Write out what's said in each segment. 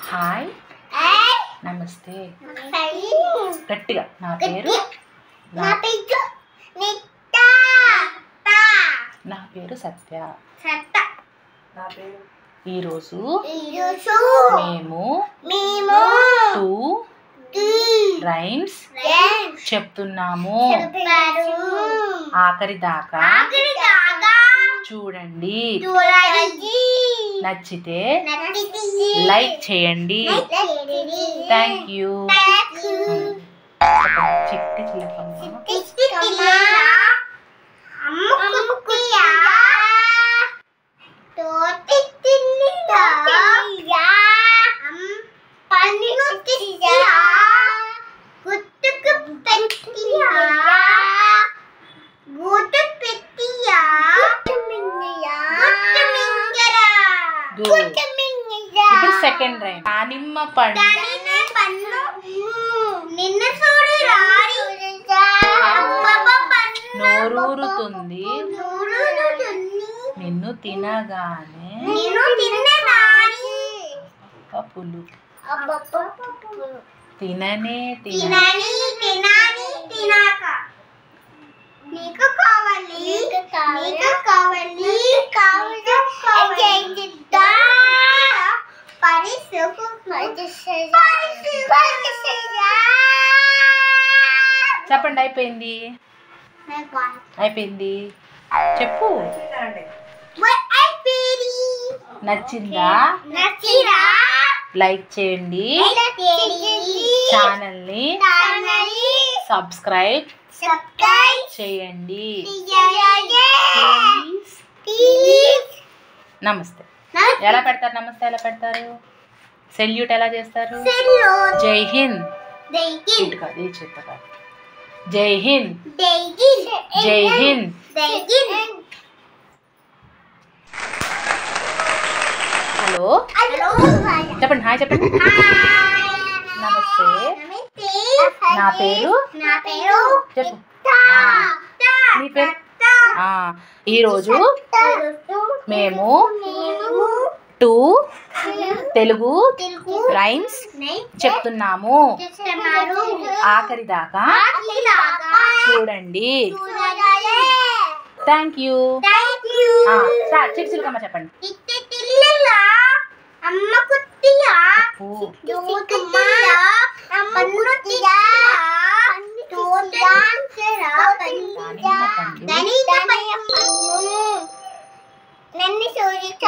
Hi నమస్తే గట్టిగా నా పేరు నా నా- పేరు నిత్త నా పేరు సత్య సత్త నా పేరు ఈరోజు ఈరోజు మేము మేము టూ టీ రైమ్స్ ఫ్రెండ్స్ చెప్తున్నాము చెప్పారు ఆఖరి దాకా ఆఖరి దాకా చూడండి చూడండి నచ్చితే నచ్చితే లైక్ చేయండి లైక్ చేయండి థ్యాంక్ యూ థ్యాంక్ యూ చిట్టి చిలకమ్మ టిస్టి తిల్లా అమ్మ కుక్కుయా తోటి తిల్లియా పన్ను తిల్లియా గుట్టుకు పెట్టియా గుట్టు పెట్టియా గుట్టు మింగియా గుట్టు మింగరా Good. గుట్టు మింగియా ఇప్పుడు సెకండ్ రైమ్ దానిమ్మ పండు దానినే పన్ను నిన్న చూడు రారి అబ్బబ్బ పన్ను నోరూరుతుంది నూరుతుంది. నిన్ను తినగానే నిన్ను తిన్న రాణి పులు అబ్బబ్బ తిననే తిన తినని తినాని తినాక నీకు కావాలి నీకు కావాలి కావాలి చేద్దా పరిసుకు చెప్పండి అయిపోయింది అయిపోయింది చెప్పు నచ్చిందా నచ్చిరా లైక్ చేయండి ఛానల్ ని సబ్స్క్రైబ్ సబ్స్క్రైబ్ చేయండి చేయండి ప్లీజ్ ప్లీజ్ నమస్తే ఎలా పెడతారు నమస్తే ఎలా పెడతారు సెల్యూట్ ఎలా చేస్తారు సెల్లో జై హింద్ దైగిన్ ఇటు కాదు ఈ చేత కాదు జై హింద్ దైగిన్ జై హింద్ దైగిన్ హలో హలో చెప్పండి హాయ్ చెప్పండి నమస్తే నమస్తే నా పేరు నా పేరు చెప్పు తా. తా. నీ పేరు తా. ఆ, ఈరోజు తా. మేము మేము two Telugu Telugu rhymes nine చెప్తున్నాము చెప్తున్నారు ఆఖరి దాకా ఆఖరిదాకా చూడండి చూడాలి. Thank you Thank you. చిరుచిలుకమ్మ చెప్పండి ఇట్టి తిల్లలా అమ్మ కుట్టియా ఓ, కుట్టియా అమ్మ కుట్టియా తోటాంచరా పండియా పండు. దనిత పయ్యమ్మ నన్ను సూరిక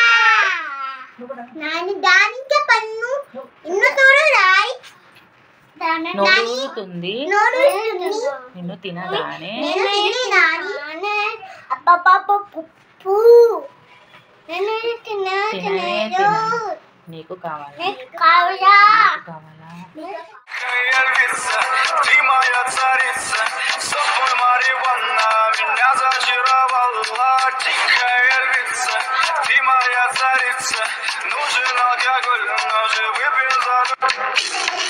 నాని దానిక పన్ను ఇన్ను తోడు రాయి నోరూరుతుంది నోరు నిన్ను తినగానే నేను తిని నాని అబ్బబ్బబ్బ పుప్పు నేను తిన తిననే తినలేదు తిన నీకు కావాలా నీకు కావాలా నీకు కావాలా Elvisa, ты моя царица, с тобой Мариванна, меня зачаровала. Тихая львица, ты моя царица, нужен алкоголь, но же выпил за